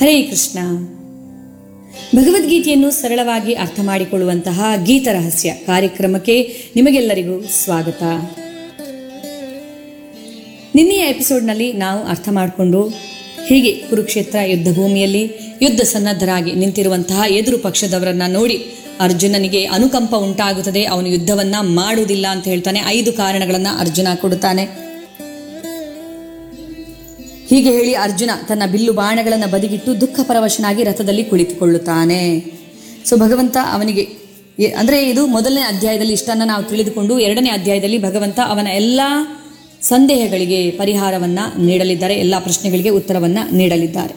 ಹರೇ ಕೃಷ್ಣ ಭಗವದ್ಗೀತೆಯನ್ನು ಸರಳವಾಗಿ ಅರ್ಥ ಮಾಡಿಕೊಳ್ಳುವಂತಹ ಗೀತ ರಹಸ್ಯ ಕಾರ್ಯಕ್ರಮಕ್ಕೆ ನಿಮಗೆಲ್ಲರಿಗೂ ಸ್ವಾಗತ ನಿನ್ನೆಯ ಎಪಿಸೋಡ್ನಲ್ಲಿ ನಾವು ಅರ್ಥ ಮಾಡಿಕೊಂಡು ಹೀಗೆ ಕುರುಕ್ಷೇತ್ರ ಯುದ್ಧ ಭೂಮಿಯಲ್ಲಿ ಯುದ್ಧ ಸನ್ನದ್ಧರಾಗಿ ನಿಂತಿರುವಂತಹ ಎದುರು ಪಕ್ಷದವರನ್ನ ನೋಡಿ ಅರ್ಜುನನಿಗೆ ಅನುಕಂಪ ಉಂಟಾಗುತ್ತದೆ ಅವನು ಯುದ್ಧವನ್ನ ಮಾಡುವುದಿಲ್ಲ ಅಂತ ಹೇಳ್ತಾನೆ ಐದು ಕಾರಣಗಳನ್ನ ಅರ್ಜುನ ಕೊಡುತ್ತಾನೆ ಹೀಗೆ ಹೇಳಿ ಅರ್ಜುನ ತನ್ನ ಬಿಲ್ಲು ಬಾಣಗಳನ್ನು ಬದಿಗಿಟ್ಟು ದುಃಖ ಪರವಶನಾಗಿ ರಥದಲ್ಲಿ ಕುಳಿತುಕೊಳ್ಳುತ್ತಾನೆ ಸೊ ಭಗವಂತ ಅವನಿಗೆ ಎ- ಅಂದ್ರೆ ಇದು ಮೊದಲನೇ ಅಧ್ಯಾಯದಲ್ಲಿ ಇಷ್ಟನ್ನ ನಾವು ತಿಳಿದುಕೊಂಡು ಎರಡನೇ ಅಧ್ಯಾಯದಲ್ಲಿ ಭಗವಂತ ಅವನ ಎಲ್ಲ ಸಂದೇಹಗಳಿಗೆ ಪರಿಹಾರವನ್ನ ನೀಡಲಿದ್ದಾರೆ ಎಲ್ಲ ಪ್ರಶ್ನೆಗಳಿಗೆ ಉತ್ತರವನ್ನ ನೀಡಲಿದ್ದಾರೆ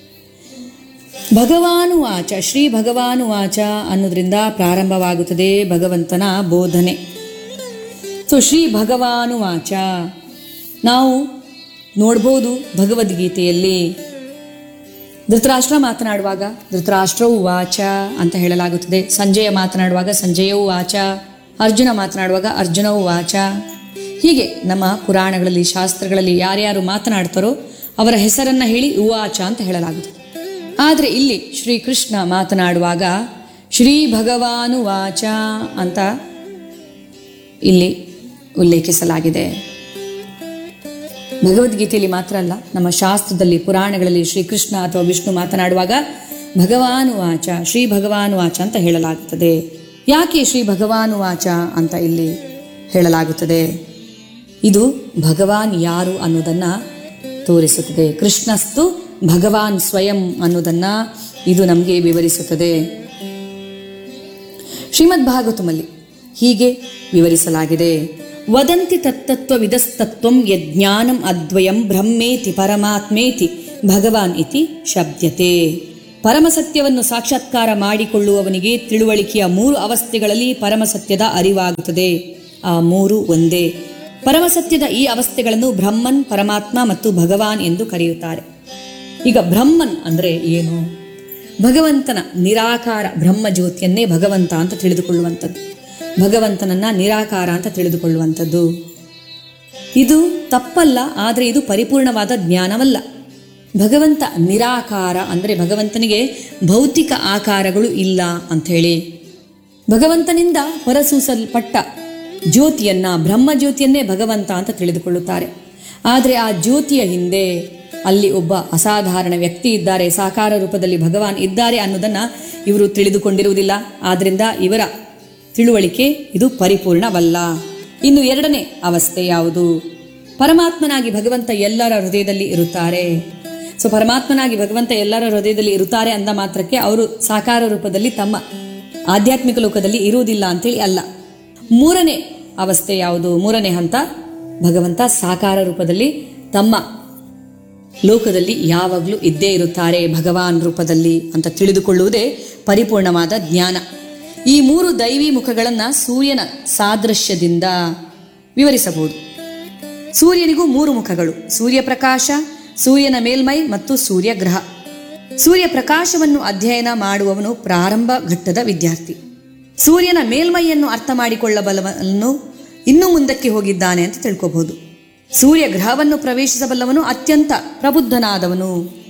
ಭಗವಾನುವಾಚ ಶ್ರೀ ಭಗವಾನುವಾಚ ಅನ್ನೋದ್ರಿಂದ ಪ್ರಾರಂಭವಾಗುತ್ತದೆ ಭಗವಂತನ ಬೋಧನೆ ಸೊ ಶ್ರೀ ಭಗವಾನುವಾಚ ನಾವು ನೋಡ್ಬೋದು ಭಗವದ್ಗೀತೆಯಲ್ಲಿ ಧೃತರಾಷ್ಟ್ರ ಮಾತನಾಡುವಾಗ ಧೃತರಾಷ್ಟ್ರವು ವಾಚ ಅಂತ ಹೇಳಲಾಗುತ್ತದೆ ಸಂಜಯ ಮಾತನಾಡುವಾಗ ಸಂಜಯವು ವಾಚ ಅರ್ಜುನ ಮಾತನಾಡುವಾಗ ಅರ್ಜುನವು ವಾಚ ಹೀಗೆ ನಮ್ಮ ಪುರಾಣಗಳಲ್ಲಿ ಶಾಸ್ತ್ರಗಳಲ್ಲಿ ಯಾರ್ಯಾರು ಮಾತನಾಡ್ತಾರೋ ಅವರ ಹೆಸರನ್ನ ಹೇಳಿ ಉವಾಚ ಅಂತ ಹೇಳಲಾಗುತ್ತದೆ ಆದರೆ ಇಲ್ಲಿ ಶ್ರೀಕೃಷ್ಣ ಮಾತನಾಡುವಾಗ ಶ್ರೀ ಭಗವಾನು ವಾಚ ಅಂತ ಇಲ್ಲಿ ಉಲ್ಲೇಖಿಸಲಾಗಿದೆ ಭಗವದ್ಗೀತೆಯಲ್ಲಿ ಮಾತ್ರ ಅಲ್ಲ ನಮ್ಮ ಶಾಸ್ತ್ರದಲ್ಲಿ ಪುರಾಣಗಳಲ್ಲಿ ಶ್ರೀಕೃಷ್ಣ ಅಥವಾ ವಿಷ್ಣು ಮಾತನಾಡುವಾಗ ಭಗವಾನು ವಾಚ ಶ್ರೀ ಭಗವಾನು ವಾಚ ಅಂತ ಹೇಳಲಾಗುತ್ತದೆ ಯಾಕೆ ಶ್ರೀ ಭಗವಾನು ವಾಚ ಅಂತ ಇಲ್ಲಿ ಹೇಳಲಾಗುತ್ತದೆ ಇದು ಭಗವಾನ್ ಯಾರು ಅನ್ನೋದನ್ನ ತೋರಿಸುತ್ತದೆ ಕೃಷ್ಣಸ್ತು ಭಗವಾನ್ ಸ್ವಯಂ ಅನ್ನೋದನ್ನ ಇದು ನಮಗೆ ವಿವರಿಸುತ್ತದೆ ಶ್ರೀಮದ್ ಭಾಗವತಮಲ್ಲಿ ಹೀಗೆ ವಿವರಿಸಲಾಗಿದೆ ವದಂತಿ ತತ್ತತ್ವವಿದಸ್ತತ್ವಂ ಯಜ್ಞಾನಂ ಅದ್ವಯಂ ಬ್ರಹ್ಮೇತಿ ಪರಮಾತ್ಮೇತಿ ಭಗವಾನ್ ಇತಿ ಶಬ್ದತೆ ಪರಮಸತ್ಯವನ್ನು ಸಾಕ್ಷಾತ್ಕಾರ ಮಾಡಿಕೊಳ್ಳುವವನಿಗೆ ತಿಳುವಳಿಕೆಯ ಮೂರು ಅವಸ್ಥೆಗಳಲ್ಲಿ ಪರಮಸತ್ಯದ ಅರಿವಾಗುತ್ತದೆ ಆ ಮೂರು ಒಂದೇ ಪರಮಸತ್ಯದ ಈ ಅವಸ್ಥೆಗಳನ್ನು ಬ್ರಹ್ಮನ್ ಪರಮಾತ್ಮ ಮತ್ತು ಭಗವಾನ್ ಎಂದು ಕರೆಯುತ್ತಾರೆ ಈಗ ಬ್ರಹ್ಮನ್ ಅಂದ್ರೆ ಏನು ಭಗವಂತನ ನಿರಾಕಾರ ಬ್ರಹ್ಮ ಜ್ಯೋತಿಯನ್ನೇ ಭಗವಂತ ಅಂತ ತಿಳಿದುಕೊಳ್ಳುವಂಥದ್ದು ಭಗವಂತನನ್ನ ನಿರಾಕಾರ ಅಂತ ತಿಳಿದುಕೊಳ್ಳುವಂಥದ್ದು ಇದು ತಪ್ಪಲ್ಲ ಆದರೆ ಇದು ಪರಿಪೂರ್ಣವಾದ ಜ್ಞಾನವಲ್ಲ ಭಗವಂತ ನಿರಾಕಾರ ಅಂದರೆ ಭಗವಂತನಿಗೆ ಭೌತಿಕ ಆಕಾರಗಳು ಇಲ್ಲ ಅಂಥೇಳಿ ಭಗವಂತನಿಂದ ಹೊರಸೂಸಲ್ಪಟ್ಟ ಜ್ಯೋತಿಯನ್ನ ಬ್ರಹ್ಮ ಜ್ಯೋತಿಯನ್ನೇ ಭಗವಂತ ಅಂತ ತಿಳಿದುಕೊಳ್ಳುತ್ತಾರೆ ಆದರೆ ಆ ಜ್ಯೋತಿಯ ಹಿಂದೆ ಅಲ್ಲಿ ಒಬ್ಬ ಅಸಾಧಾರಣ ವ್ಯಕ್ತಿ ಇದ್ದಾರೆ ಸಾಕಾರ ರೂಪದಲ್ಲಿ ಭಗವಾನ್ ಇದ್ದಾರೆ ಅನ್ನೋದನ್ನ ಇವರು ತಿಳಿದುಕೊಂಡಿರುವುದಿಲ್ಲ ಆದ್ರಿಂದ ಇವರ ತಿಳುವಳಿಕೆ ಇದು ಪರಿಪೂರ್ಣವಲ್ಲ ಇನ್ನು ಎರಡನೇ ಅವಸ್ಥೆ ಯಾವುದು ಪರಮಾತ್ಮನಾಗಿ ಭಗವಂತ ಎಲ್ಲರ ಹೃದಯದಲ್ಲಿ ಇರುತ್ತಾರೆ ಸೊ ಪರಮಾತ್ಮನಾಗಿ ಭಗವಂತ ಎಲ್ಲರ ಹೃದಯದಲ್ಲಿ ಇರುತ್ತಾರೆ ಅಂದ ಮಾತ್ರಕ್ಕೆ ಅವರು ಸಾಕಾರ ರೂಪದಲ್ಲಿ ತಮ್ಮ ಆಧ್ಯಾತ್ಮಿಕ ಲೋಕದಲ್ಲಿ ಇರುವುದಿಲ್ಲ ಅಂತೇಳಿ ಅಲ್ಲ ಮೂರನೇ ಅವಸ್ಥೆ ಯಾವುದು ಮೂರನೇ ಹಂತ ಭಗವಂತ ಸಾಕಾರ ರೂಪದಲ್ಲಿ ತಮ್ಮ ಲೋಕದಲ್ಲಿ ಯಾವಾಗಲೂ ಇದ್ದೇ ಇರುತ್ತಾರೆ ಭಗವಾನ್ ರೂಪದಲ್ಲಿ ಅಂತ ತಿಳಿದುಕೊಳ್ಳುವುದೇ ಪರಿಪೂರ್ಣವಾದ ಜ್ಞಾನ ಈ ಮೂರು ದೈವಿ ಮುಖಗಳನ್ನ ಸೂರ್ಯನ ಸಾದೃಶ್ಯದಿಂದ ವಿವರಿಸಬಹುದು ಸೂರ್ಯನಿಗೂ ಮೂರು ಮುಖಗಳು ಸೂರ್ಯಪ್ರಕಾಶ ಸೂರ್ಯನ ಮೇಲ್ಮೈ ಮತ್ತು ಸೂರ್ಯಗ್ರಹ ಸೂರ್ಯ ಪ್ರಕಾಶವನ್ನು ಅಧ್ಯಯನ ಮಾಡುವವನು ಪ್ರಾರಂಭ ಘಟ್ಟದ ವಿದ್ಯಾರ್ಥಿ ಸೂರ್ಯನ ಮೇಲ್ಮೈಯನ್ನು ಅರ್ಥ ಮಾಡಿಕೊಳ್ಳಬಲ್ಲವನು ಇನ್ನೂ ಮುಂದಕ್ಕೆ ಹೋಗಿದ್ದಾನೆ ಅಂತ ತಿಳ್ಕೋಬಹುದು ಸೂರ್ಯ ಗ್ರಹವನ್ನು ಪ್ರವೇಶಿಸಬಲ್ಲವನು ಅತ್ಯಂತ ಪ್ರಬುದ್ಧನಾದವನು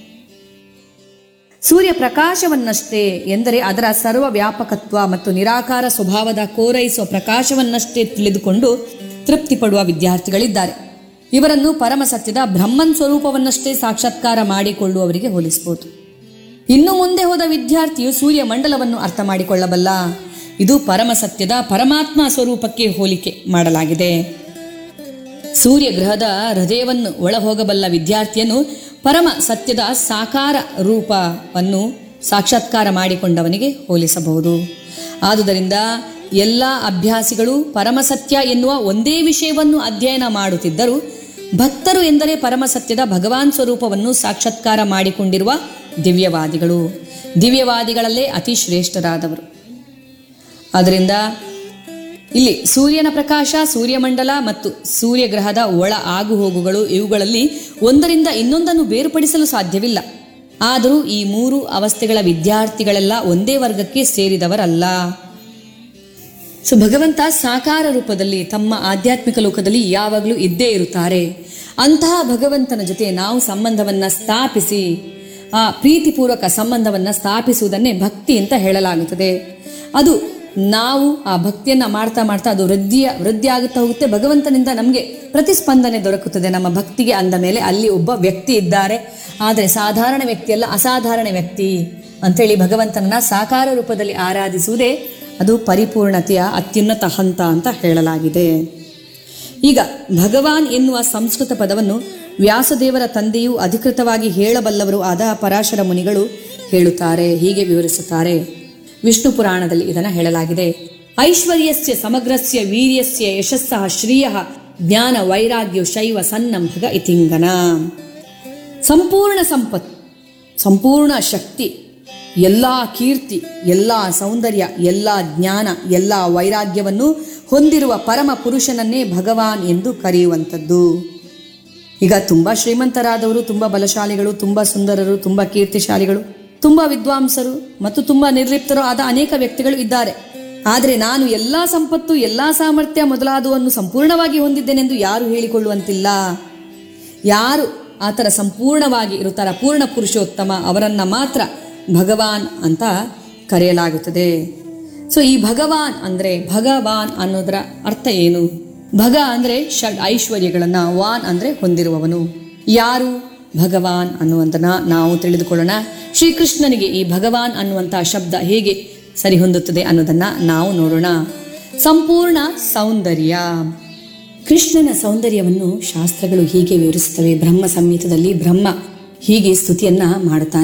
ಸೂರ್ಯ ಪ್ರಕಾಶವನ್ನಷ್ಟೇ ಎಂದರೆ ಅದರ ಸರ್ವ ವ್ಯಾಪಕತ್ವ ಮತ್ತು ನಿರಾಕಾರ ಸ್ವಭಾವದ ಕೋರೈಸುವ ಪ್ರಕಾಶವನ್ನಷ್ಟೇ ತಿಳಿದುಕೊಂಡು ತೃಪ್ತಿ ಪಡುವ ವಿದ್ಯಾರ್ಥಿಗಳಿದ್ದಾರೆ ಇವರನ್ನು ಪರಮ ಸತ್ಯದ ಬ್ರಹ್ಮನ್ ಸ್ವರೂಪವನ್ನಷ್ಟೇ ಸಾಕ್ಷಾತ್ಕಾರ ಮಾಡಿಕೊಳ್ಳುವವರಿಗೆ ಹೋಲಿಸಬಹುದು ಇನ್ನು ಮುಂದೆ ಹೋದ ವಿದ್ಯಾರ್ಥಿಯು ಸೂರ್ಯ ಮಂಡಲವನ್ನು ಅರ್ಥ ಮಾಡಿಕೊಳ್ಳಬಲ್ಲ ಇದು ಪರಮ ಸತ್ಯದ ಪರಮಾತ್ಮ ಸ್ವರೂಪಕ್ಕೆ ಹೋಲಿಕೆ ಮಾಡಲಾಗಿದೆ ಸೂರ್ಯ ಗ್ರಹದ ಹೃದಯವನ್ನು ಒಳಹೋಗಬಲ್ಲ ವಿದ್ಯಾರ್ಥಿಯನ್ನು ಪರಮ ಸತ್ಯದ ಸಾಕಾರ ರೂಪವನ್ನು ಸಾಕ್ಷಾತ್ಕಾರ ಮಾಡಿಕೊಂಡವನಿಗೆ ಹೋಲಿಸಬಹುದು ಆದುದರಿಂದ ಎಲ್ಲ ಅಭ್ಯಾಸಿಗಳು ಪರಮಸತ್ಯ ಎನ್ನುವ ಒಂದೇ ವಿಷಯವನ್ನು ಅಧ್ಯಯನ ಮಾಡುತ್ತಿದ್ದರು ಭಕ್ತರು ಎಂದರೆ ಪರಮಸತ್ಯದ ಭಗವಾನ್ ಸ್ವರೂಪವನ್ನು ಸಾಕ್ಷಾತ್ಕಾರ ಮಾಡಿಕೊಂಡಿರುವ ದಿವ್ಯವಾದಿಗಳು ದಿವ್ಯವಾದಿಗಳಲ್ಲೇ ಅತಿ ಶ್ರೇಷ್ಠರಾದವರು ಆದ್ದರಿಂದ ಇಲ್ಲಿ ಸೂರ್ಯನ ಪ್ರಕಾಶ ಸೂರ್ಯಮಂಡಲ ಮತ್ತು ಸೂರ್ಯಗ್ರಹದ ಒಳ ಆಗುಹೋಗುಗಳು ಇವುಗಳಲ್ಲಿ ಒಂದರಿಂದ ಇನ್ನೊಂದನ್ನು ಬೇರ್ಪಡಿಸಲು ಸಾಧ್ಯವಿಲ್ಲ ಆದರೂ ಈ ಮೂರು ಅವಸ್ಥೆಗಳ ವಿದ್ಯಾರ್ಥಿಗಳೆಲ್ಲ ಒಂದೇ ವರ್ಗಕ್ಕೆ ಸೇರಿದವರಲ್ಲ ಸೊ ಭಗವಂತ ಸಾಕಾರ ರೂಪದಲ್ಲಿ ತಮ್ಮ ಆಧ್ಯಾತ್ಮಿಕ ಲೋಕದಲ್ಲಿ ಯಾವಾಗಲೂ ಇದ್ದೇ ಇರುತ್ತಾರೆ ಅಂತಹ ಭಗವಂತನ ಜೊತೆ ನಾವು ಸಂಬಂಧವನ್ನ ಸ್ಥಾಪಿಸಿ ಆ ಪ್ರೀತಿಪೂರ್ವಕ ಸಂಬಂಧವನ್ನು ಸ್ಥಾಪಿಸುವುದನ್ನೇ ಭಕ್ತಿ ಅಂತ ಹೇಳಲಾಗುತ್ತದೆ ಅದು ನಾವು ಆ ಭಕ್ತಿಯನ್ನ ಮಾಡ್ತಾ ಮಾಡ್ತಾ ಅದು ವೃದ್ಧಿಯ ವೃದ್ಧಿ ಆಗುತ್ತಾ ಹೋಗುತ್ತೆ ಭಗವಂತನಿಂದ ನಮಗೆ ಪ್ರತಿಸ್ಪಂದನೆ ದೊರಕುತ್ತದೆ ನಮ್ಮ ಭಕ್ತಿಗೆ ಅಂದ ಮೇಲೆ ಅಲ್ಲಿ ಒಬ್ಬ ವ್ಯಕ್ತಿ ಇದ್ದಾರೆ ಆದರೆ ಸಾಧಾರಣ ವ್ಯಕ್ತಿಯಲ್ಲ ಅಸಾಧಾರಣ ವ್ಯಕ್ತಿ ಅಂತೇಳಿ ಭಗವಂತನನ್ನ ಸಾಕಾರ ರೂಪದಲ್ಲಿ ಆರಾಧಿಸುವುದೇ ಅದು ಪರಿಪೂರ್ಣತೆಯ ಅತ್ಯುನ್ನತ ಹಂತ ಅಂತ ಹೇಳಲಾಗಿದೆ ಈಗ ಭಗವಾನ್ ಎನ್ನುವ ಸಂಸ್ಕೃತ ಪದವನ್ನು ವ್ಯಾಸದೇವರ ತಂದೆಯು ಅಧಿಕೃತವಾಗಿ ಹೇಳಬಲ್ಲವರು ಆದ ಪರಾಶರ ಮುನಿಗಳು ಹೇಳುತ್ತಾರೆ ಹೀಗೆ ವಿವರಿಸುತ್ತಾರೆ ವಿಷ್ಣು ಪುರಾಣದಲ್ಲಿ ಇದನ್ನು ಹೇಳಲಾಗಿದೆ ಐಶ್ವರ್ಯಸ್ಯ ಸಮಗ್ರಸ್ಯ ವೀರ್ಯಸ್ಯ ಯಶಸ್ಸಃ ಶ್ರಿಯ ಜ್ಞಾನ ವೈರಾಗ್ಯ ಶೈವ ಸನ್ನಂಭಗ ಇತಿಂಗನ ಸಂಪೂರ್ಣ ಸಂಪತ್ ಸಂಪೂರ್ಣ ಶಕ್ತಿ ಎಲ್ಲ ಕೀರ್ತಿ ಎಲ್ಲ ಸೌಂದರ್ಯ ಎಲ್ಲ ಜ್ಞಾನ ಎಲ್ಲ ವೈರಾಗ್ಯವನ್ನು ಹೊಂದಿರುವ ಪರಮ ಪುರುಷನನ್ನೇ ಭಗವಾನ್ ಎಂದು ಕರೆಯುವಂಥದ್ದು ಈಗ ತುಂಬ ಶ್ರೀಮಂತರಾದವರು ತುಂಬ ಬಲಶಾಲಿಗಳು ತುಂಬ ಸುಂದರರು ತುಂಬ ಕೀರ್ತಿಶಾಲಿಗಳು ತುಂಬ ವಿದ್ವಾಂಸರು ಮತ್ತು ತುಂಬ ನಿರ್ಲಿಪ್ತರು ಆದ ಅನೇಕ ವ್ಯಕ್ತಿಗಳು ಇದ್ದಾರೆ ಆದರೆ ನಾನು ಎಲ್ಲ ಸಂಪತ್ತು ಎಲ್ಲ ಸಾಮರ್ಥ್ಯ ಮೊದಲಾದವನ್ನು ಸಂಪೂರ್ಣವಾಗಿ ಹೊಂದಿದ್ದೇನೆಂದು ಯಾರು ಹೇಳಿಕೊಳ್ಳುವಂತಿಲ್ಲ ಯಾರು ಆ ಥರ ಸಂಪೂರ್ಣವಾಗಿ ಇರುತ್ತಾರ ಪೂರ್ಣ ಪುರುಷೋತ್ತಮ ಅವರನ್ನ ಮಾತ್ರ ಭಗವಾನ್ ಅಂತ ಕರೆಯಲಾಗುತ್ತದೆ ಸೊ ಈ ಭಗವಾನ್ ಅಂದರೆ ಭಗವಾನ್ ಅನ್ನೋದರ ಅರ್ಥ ಏನು ಭಗ ಅಂದರೆ ಷಡ್ ಐಶ್ವರ್ಯಗಳನ್ನು ವಾನ್ ಅಂದರೆ ಹೊಂದಿರುವವನು ಯಾರು ಭಗವಾನ್ ಅನ್ನುವಂತನ ನಾವು ತಿಳಿದುಕೊಳ್ಳೋಣ ಶ್ರೀಕೃಷ್ಣನಿಗೆ ಈ ಭಗವಾನ್ ಅನ್ನುವಂತಹ ಶಬ್ದ ಹೇಗೆ ಸರಿ ಹೊಂದುತ್ತದೆ ಅನ್ನೋದನ್ನ ನಾವು ನೋಡೋಣ ಸಂಪೂರ್ಣ ಸೌಂದರ್ಯ ಕೃಷ್ಣನ ಸೌಂದರ್ಯವನ್ನು ಶಾಸ್ತ್ರಗಳು ಹೀಗೆ ವಿವರಿಸುತ್ತವೆ ಬ್ರಹ್ಮ ಸಂಹಿತದಲ್ಲಿ ಬ್ರಹ್ಮ ಹೀಗೆ ಸ್ತುತಿಯನ್ನ ಮಾಡುತ್ತಾನೆ